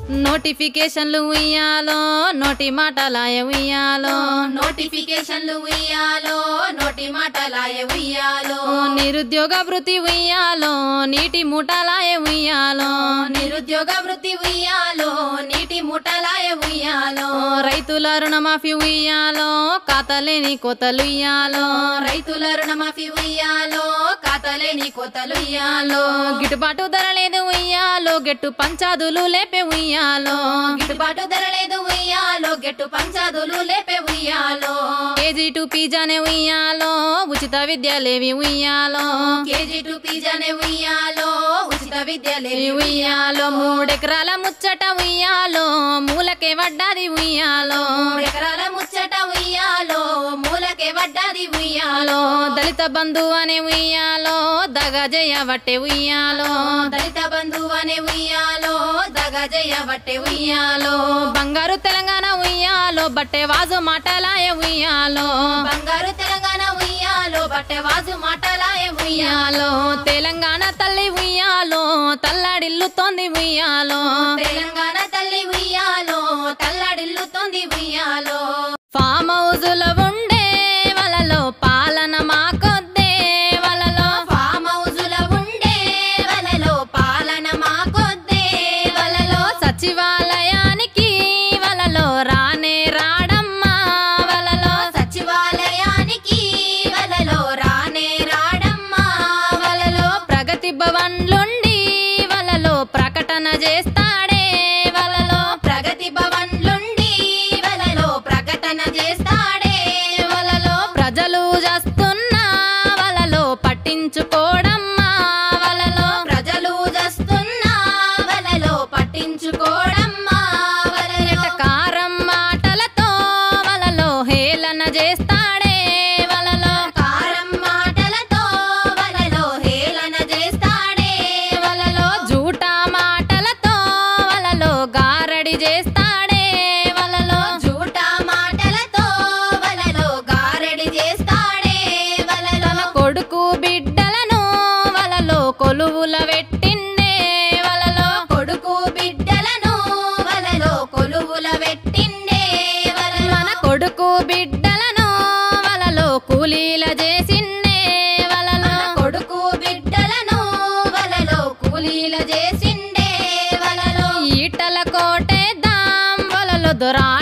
నోటిఫికేషన్లు ఉయ్యాలో నోటి మాటలాయ ఉయ్యాలో నోటిఫికేషన్లు ఉయ్యాలో నోటి మాటలాయ ఉయ్యాలో నిరుద్యోగ వృత్తి ఉయ్యాలో నీటి మూటలాయ ఉయ్యాలో నిరుద్యోగ వృత్తి ఉయ్యాలో నీటి ముఠలాయ ఉయ్యాలో రైతుల రుణమాఫీ ఉయ్యాలో ఖాతాలేని కోతలు ఉయ్యాలో రైతుల రుణమాఫీ ఉయ్యాలో ఖాతాలేని కోతలు ఉయ్యాలో గిట్టుబాటు ధర లేదు ఉయ్యాలో గెట్టు పంచాదులు లేపే ఉయ్యాలో గిట్టుబాటు ధర లేదు ఉయ్యాలో గెట్టు పంచాదులు లేపే ఉయ్యాలో కేజీ టు పిజ్జానే ఉయ్యాలో ఉచిత విద్యలేవి ఉయ్యాలో కేజీ టు పిజ్జానే ఉయ్యాలో ఉచిత విద్యలేవి ఉయ్యాలో మూడెకరాల ముచ్చట ఉయ్యాలో మూలకే వడ్డాది ఉయ్యాలో ఎకరాల ముచ్చట ఉయ్యాలో మూలకే వడ్డాది ఉయ్యాలో దళిత బంధు అనే ఉయ్యాలో దగ జయవట్టే ఉయ్యాలో దళిత బంధువు అనే ఉయ్యాలో దగజయ్య బట్టె ఉయ్యాలో బంగారు తెలంగాణ ఉయ్యాలో బట్టే వాజు మాటలాయ ఉయ్యాలో బంగారు తెలంగాణ ఉయ్యాలో బట్టె వాజు మాటలాయ ఉయ్యాలో ఉయ్యాలో తెలంగాణ తల్లి ఉయ్యాలో తల్లడిల్లుతోంది ఉయ్యాలో తెలంగాణ తల్లి ఉయ్యాలో తల్లడిల్లుతోంది ఉయ్యాలో ఫామ్ హౌజుల ఉండే వలలో పాలన మాకొద్దే వలలో ఫామ్ హౌజుల ఉండే వలలో పాలన మాకొద్దే వలలో సచివాలయానికి వలలో రానే రాడమ్మా వలలో సచివాలయానికి వలలో రానే రాడమ్మా వలలో ప్రగతి భవన్లుండి వలలో ప్రకటన చేస్తాడే వలలో ప్రగతి భవన్లుండి వలలో ప్రకటన చేస్తాడే వలలో ప్రజలు చేస్తున్న వలలో పట్టించుకోడమ్మా వలలో ప్రజలు జస్తున్న వలలో పట్టించుకోడమ్మా వలలో కారం మాటలతో వలలో హేళన చేస్తాడే వలలో కారం మాటలతో వలలో హేళన చేస్తాడే వలలో జూటా మాటలతో వలలో గారడి చేస్తాడే వలలో జూటా మాటలతో వలలో గారడి చేస్తాడే వలలో కొడుకు బిడ్డలను వలలో కొలువుల పెట్టిండే వలలో కొడుకు బిడ్డలను వలలో కొలువుల పెట్టిండే వలలో మన కొడుకు బిడ్డలను వలలో కూలీల చేసిండే వలలో కొడుకు బిడ్డలను వలలో కూలీల చేసిండే వలలో ఈటల కోటేద్దాం వలలో దొరా